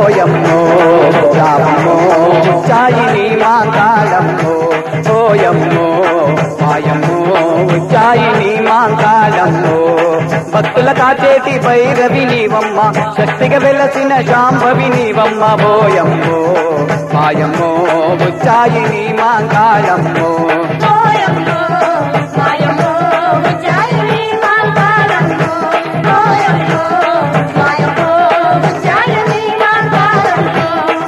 ఓయమ్మో జామమ్మో ఉజ్జాయిని మాంకాళమ్మో ఓయమ్మో మాయమ్మో ఉజ్జాయిని మాంకాళమ్మో భక్తుల కాచేటి భైరవి నీవమ్మ శక్తిగా వెలసిన శాంభవి నీవమ్మ ఓయమ్మో మాయమ్మో ఉజ్జాయిని మాంకాళమ్మో ఓయమ్మో మాయమ్మో ఉజ్జాయిని మాంకాళమ్మో ఓయమ్మో మాయమ్మో ఉజ్జాయిని మాంకాళమ్మో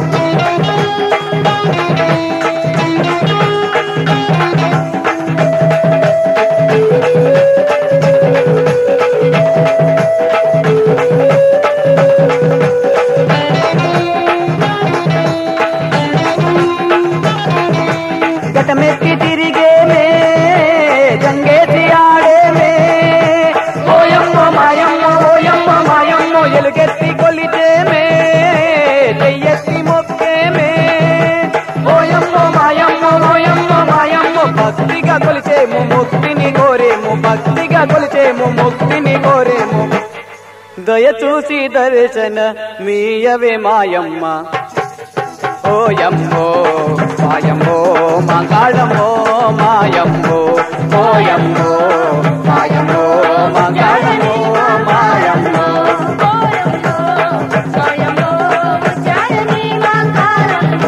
గటమెత్తి తిరిగేమే గంగేసి ఆడేమే ఓయమ్మ మాయమ్మ ఓయమ్మ మాయమ్మ ఎలుగెత్తి కొలిచేమే చెయ్యెత్తి మొక్కేమే ఓయమ్మ మాయమ్మ ఓయమ్మ మాయమ్మ భక్తిగా కొలిచేము ముక్తిని కోరేము భక్తిగా కొలిచేము ముక్తిని కోరేము దయ చూసి దర్శన మీయవే మాయమ్మ ఓయమ్మో మాయమ్మో మంగాళమ్మో మాయమ్మో ఓయమ్మో మాయమ్మో మంగాళమ్మో మాయమ్మో ఓయమ్మో మాయమ్మో ఉజ్జాయిని మాంకాళమ్మో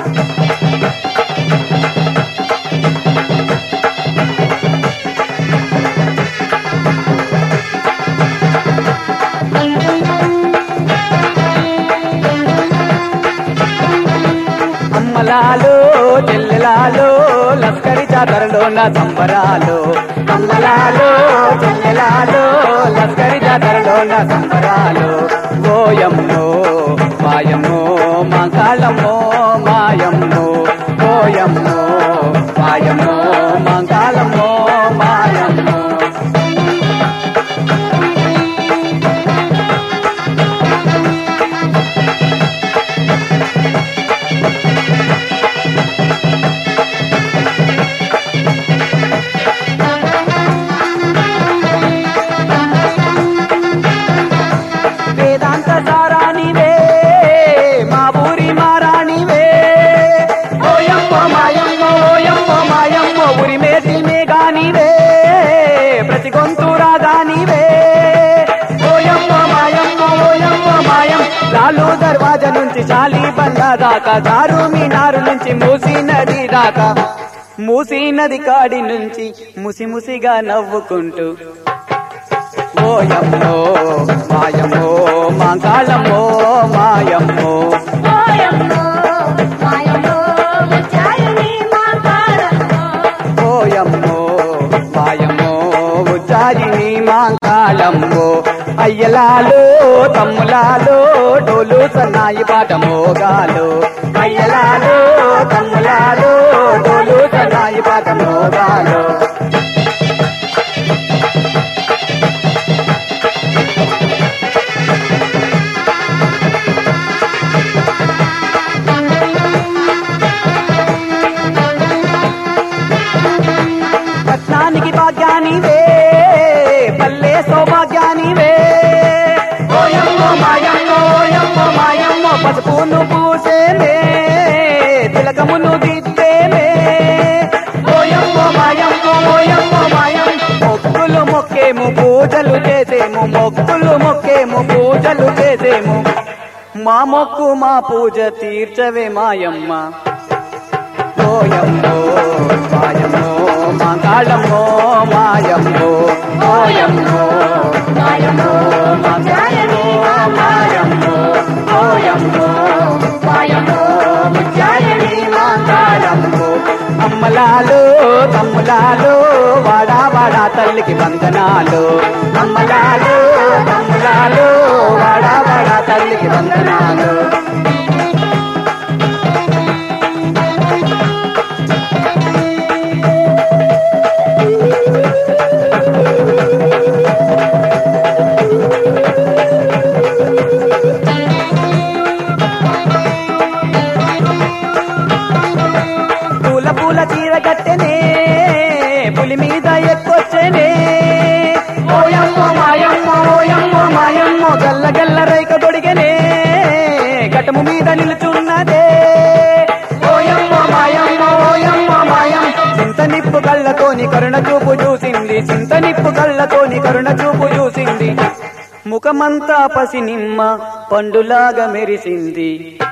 అమ్మలాలో చెల్లెలాలో లస్కరి జాతరలో నా సంబరాలు అమ్మలాలో చెల్లెలాలో లస్కరి జాతరలో నా సంబరాలు ఓయమ్మో మాయమ్మో మంగాళమ్మో మాయమ్మో ఓయమ్మో మాయమ్మో మంగాళమ్మో మాయమ్మో వేదాంత సారానివే మా ఊరి మారాణివే ఓయమ్మ మాయమ్మ ఓయమ్మ మాయమ్మ ఊరి మేటి మేఘానివే ప్రతి గొంతు రాగానివే ఓయమ్మ మాయమ్మ ఓయమ్మ మాయం లాలు దర్వాజా నుంచి చాలి బండ దాకా దారు మీనారు నుంచి మూసి నది దాకా మూసి నది కాడి నుంచి ముసి ముసిగా నవ్వుకుంటూ ఓయమ్మో మాయమ్మో మాంకాళమ్మో మాయమ్మో ఓయమ్మో మాయమ్మో ఉజ్జాయిని మాంకాళమ్మో ఓయమ్మో మాయమ్మో ఉజ్జాయిని మాంకాళమ్మో అయ్యలాలో తమ్ములాలో డోలు సన్నాయి పాట మోగాలు అయ్యలాలో తమ్ములాలో డోలు సన్నాయి పాట మోగాలు పట్నానికి భాగ్యానివే పల్లె సౌభాగ్యానివే ఓయమ్మో మాయమ్మో ఓయమ్మో మాయమ్మో పసుపును పూసేనే తిలకమును దిద్దేనే ఓయమ్మో మాయమ్మో ఓయమ్మో మాయం మొక్కులు మొక్కేము పూజలు చేసేము మొక్కులు మొక్కేము పూజలు చేసేము మా మొక్కు మా పూజ తీర్చవే మాయమ్మ ఓయమ్మో మాయమ్మో మాంగాళమ్మో మాయమ్మో ఓయమ్మో మాయమ్మో మాంగాళమ్మో మాయమ్మో ఓయమ్మో మాయమ్మో ముత్యాయని మాంగాళమ్మో అమ్మలాలు తమ్ములాలు వాడా వాడా తల్లికి వందనాలు అమ్మలాలు తమ్ములాలు వాడా వాడా తల్లికి వందనాలు పూల పూల చీర కట్టెనే పులి మీద ఎక్కొచ్చెనే ఓయమ్మ మాయమ్మ ఓయమ్మ మాయమ్మ గల్ల గల్ల రైక దొడిగనే చింత నిప్పు కళ్ళతోని కరుణ చూపు చూసింది ముఖమంతా పసి నిమ్మ పండులాగా మెరిసింది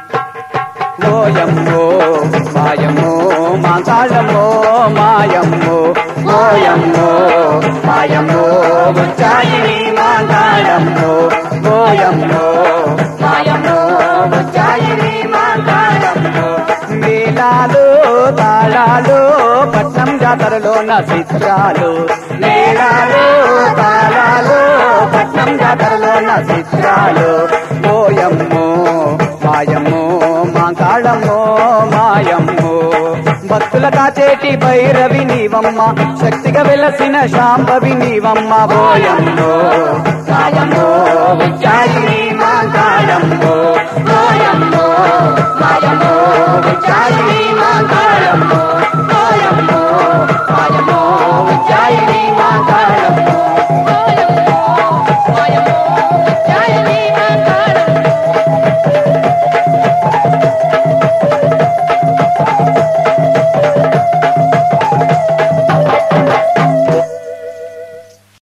ఓయమ్మో మాయమ్మో మాంకాళమ్మో మాయమ్మో ఓయమ్మో మాయమ్మో ఉచ్చాయిని మాంకాళమ్మో ఓయమ్మో మాయమ్మో ఉచ్చాయిని మాంకాళమ్మో మేళాలు తాళాలు పట్నం జాతరలో నా చిత్రాలు మేళాలు తాళాలు పట్నం జాతరలో నా చిత్రాలు ఓయమ్మో మాయమ్మో మాంకాళమ్మో మాయమ్మో భక్తుల కాచేటి భైరవి నీవమ్మ శక్తిగా వెలసిన శాంభవి నీవమ్మ ఓయమ్మో